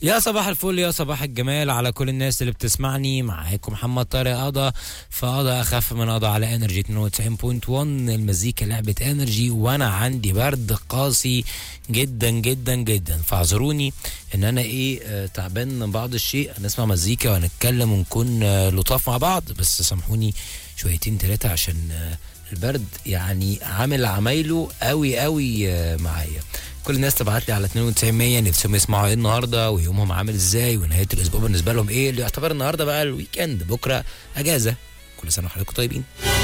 يا صباح الفل يا صباح الجمال على كل الناس اللي بتسمعني معاكم محمد طارق قضا فقضى اخف من قضى على انرجي 92.1 المزيكا لعبه انرجي وانا عندي برد قاسي جدا جدا جدا فاعذروني ان انا ايه آه، تعبان من بعض الشيء هنسمع مزيكا وهنتكلم ونكون آه، لطاف مع بعض بس سامحوني شويتين ثلاثه عشان آه، البرد يعني عامل عمايله قوي قوي آه، معايا كل الناس تبعت لي على 9200 نفسهم يسمعوا ايه النهارده ويومهم عامل ازاي ونهايه الاسبوع بالنسبه لهم ايه اللي يعتبر النهارده بقى الويك اند بكره اجازه كل سنه وحضراتكم طيبين